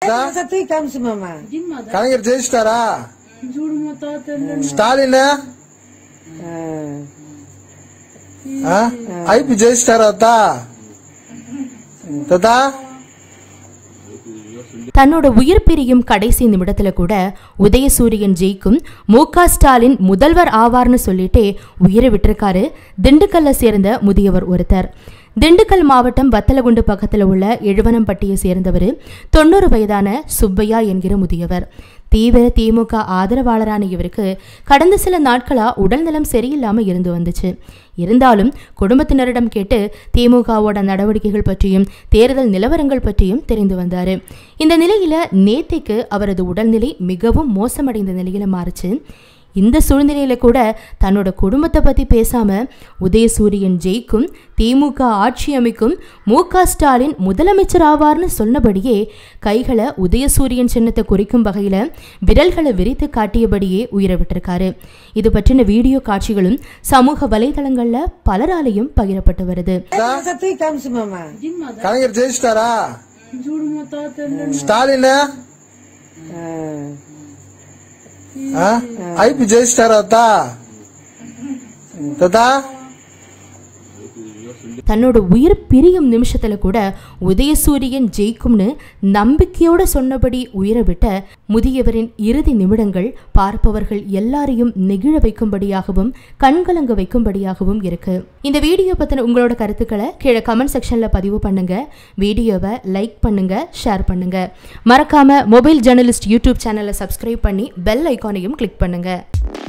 satu kamu semua mah. Kalaignar ஜெயிச்சிட்டாரா ஸ்டாலின் ஐபி ஜெயிச்சிட்டாரா தா தாத்தா தன்னோட உயிர் பிரியும் கடைசி நிமிடத்துல கூட உதயசூரியன் ஜெயிக்கும் மு க ஸ்டாலின் முதல்வர் ஆவார்னு சொல்லிட்டே உயிரை விட்டிருக்காரு திண்டுக்கல்ல சேர்ந்த முதியவர் ஒருத்தர் திண்டுக்கல் மாவட்டம் வத்தலகுண்டு பக்கத்தில் உள்ள எழுவனம்பட்டியை சேர்ந்தவர் தொண்ணூறு வயதான சுப்பையா என்கிற முதியவர் தீவிர திமுக ஆதரவாளரான இவருக்கு கடந்த சில நாட்களா உடல்நலம் சரியில்லாம இருந்து வந்துச்சு இருந்தாலும் குடும்பத்தினரிடம் கேட்டு திமுகவோட நடவடிக்கைகள் பற்றியும் தேர்தல் நிலவரங்கள் பற்றியும் தெரிந்து வந்தாரு இந்த நிலையில நேத்தைக்கு அவரது உடல்நிலை மிகவும் மோசமடைந்த நிலையில மாறுச்சு இந்த சூழ்நிலையில கூட தன்னோட குடும்பத்தை பத்தி பேசாம உதயசூரியன் ஜெயிக்கும் திமுக ஆட்சி அமைக்கும் மு க ஸ்டாலின் முதலமைச்சர் ஆவார்னு சொன்னபடியே கைகளை உதயசூரியன் சின்னத்தை குறிக்கும் வகையில விரல்களை விரித்து காட்டியபடியே உயிரை விட்டிருக்காரு இது பற்றின வீடியோ காட்சிகளும் சமூக வலைதளங்கள்ல பலராலையும் பகிரப்பட்டு வருது Satu kamu semua mah. Kalaignar ஜெயிச்சிட்டாரா ஸ்டாலின் ஐபி ஜெயிச்சிட்டாரா தா தாத்தா தன்னோட உயிர் பிரியும் நிமிஷத்துல கூட உதயசூரியன் ஜெயிக்கும்னு நம்பிக்கையோட சொன்னபடி உயிரை விட்ட முதியவரின் இறுதி நிமிடங்கள் பார்ப்பவர்கள் எல்லாரையும் நெகிழ வைக்கும்படியாகவும் கண்கலங்க வைக்கும்படியாகவும் இருக்கு இந்த வீடியோ பத்தின உங்களோட கருத்துக்களை கீழே கமெண்ட் செக்ஷன்ல பதிவு பண்ணுங்க வீடியோவை லைக் பண்ணுங்க ஷேர் பண்ணுங்க மறக்காம மொபைல் ஜேர்னலிஸ்ட் யூடியூப் சேனலை சப்ஸ்கிரைப் பண்ணி பெல் ஐக்கானையும் கிளிக் பண்ணுங்க